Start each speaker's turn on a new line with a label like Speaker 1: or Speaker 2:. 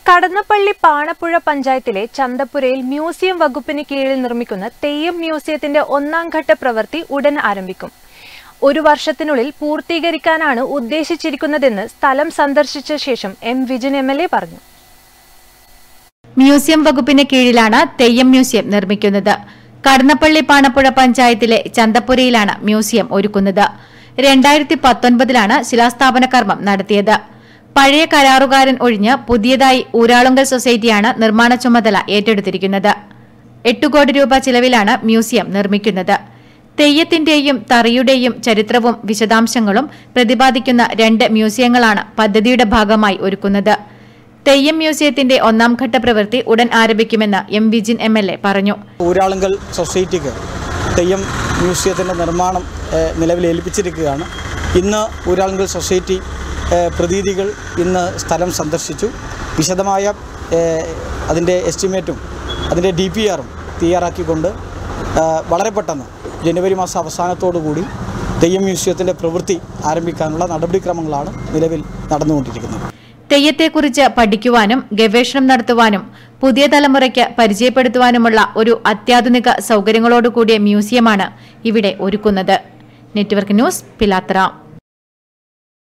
Speaker 1: കടന്നപ്പള്ളി പാണപ്പുഴ പഞ്ചായത്തിലെ ചന്തപ്പുരയിൽ മ്യൂസിയം വകുപ്പിന് കീഴിൽ നിർമ്മിക്കുന്ന തെയ്യം മ്യൂസിയത്തിന്റെ ഒന്നാം ഘട്ട പ്രവൃത്തി ഉടൻ ആരംഭിക്കും ഒരു വർഷത്തിനുള്ളിൽ പൂർത്തീകരിക്കാനാണ് ഉദ്ദേശിച്ചിരിക്കുന്നതെന്ന് സ്ഥലം സന്ദർശിച്ച ശേഷം M Vijin M L A പറഞ്ഞു
Speaker 2: മ്യൂസിയം വകുപ്പിന് കീഴിലാണ് തെയ്യം മ്യൂസിയം നിർമ്മിക്കുന്നത് കടന്നപ്പള്ളി പാണപ്പുഴ പഞ്ചായത്തിലെ ചന്തപ്പുരയിലാണ് മ്യൂസിയം ഒരുക്കുന്നത് രണ്ടായിരത്തി പത്തൊൻപതിലാണ് ശിലാസ്ഥാപന കർമ്മം നടത്തിയത് പഴയ കരാറുകാരൻ ഒഴിഞ്ഞ് പുതിയതായി ഊരാളുങ്കൽ സൊസൈറ്റിയാണ് നിർമ്മാണ ചുമതല ഏറ്റെടുത്തിരിക്കുന്നത് എട്ട് കോടി രൂപ ചിലവിലാണ് മ്യൂസിയം നിർമ്മിക്കുന്നത് തെയ്യത്തിന്റെയും തറിയുടെയും ചരിത്രവും വിശദാംശങ്ങളും പ്രതിപാദിക്കുന്ന രണ്ട് മ്യൂസിയങ്ങളാണ് പദ്ധതിയുടെ ഭാഗമായി ഒരുക്കുന്നത് തെയ്യം മ്യൂസിയത്തിന്റെ ഒന്നാം ഘട്ട പ്രവൃത്തി ഉടൻ ആരംഭിക്കുമെന്ന് M Vijin M L A പറഞ്ഞു
Speaker 3: ഊരാളുങ്കൽ സൊസൈറ്റിക്ക് തെയ്യം മ്യൂസിയത്തിൻ്റെ നിർമ്മാണം ഏഹ്, നിലവിൽ ഏൽപ്പിച്ചിരിക്കുകയാണ് ഇന്ന് ഊരാളുങ്കൽ സൊസൈറ്റി ഏഹ്, പ്രതിനിധികൾ ഇന്ന് സ്ഥലം സന്ദർശിച്ചു വിശദമായ ഏഹ്, അതിൻ്റെ എസ്റ്റിമേറ്റും അതിൻ്റെ ഡി പി ആറും തയ്യാറാക്കിക്കൊണ്ട് ഏഹ്, വളരെ പെട്ടെന്ന് ജനുവരി മാസം അവസാനത്തോടു കൂടി തെയ്യം മ്യൂസിയത്തിൻ്റെ പ്രവൃത്തി ആരംഭിക്കാനുള്ള നടപടിക്രമങ്ങളാണ് നിലവിൽ നടന്നുകൊണ്ടിരിക്കുന്നത്
Speaker 2: തെയ്യത്തെക്കുറിച്ച് പഠിക്കുവാനും ഗവേഷണം നടത്തുവാനും പുതിയ തലമുറയ്ക്ക് പരിചയപ്പെടുത്തുവാനുമുള്ള ഒരു അത്യാധുനിക സൗകര്യങ്ങളോടുകൂടിയ മ്യൂസിയമാണ് ഇവിടെ ഒരുക്കുന്നത് നെറ്റ്വർക്ക് ന്യൂസ് പിലാത്തറ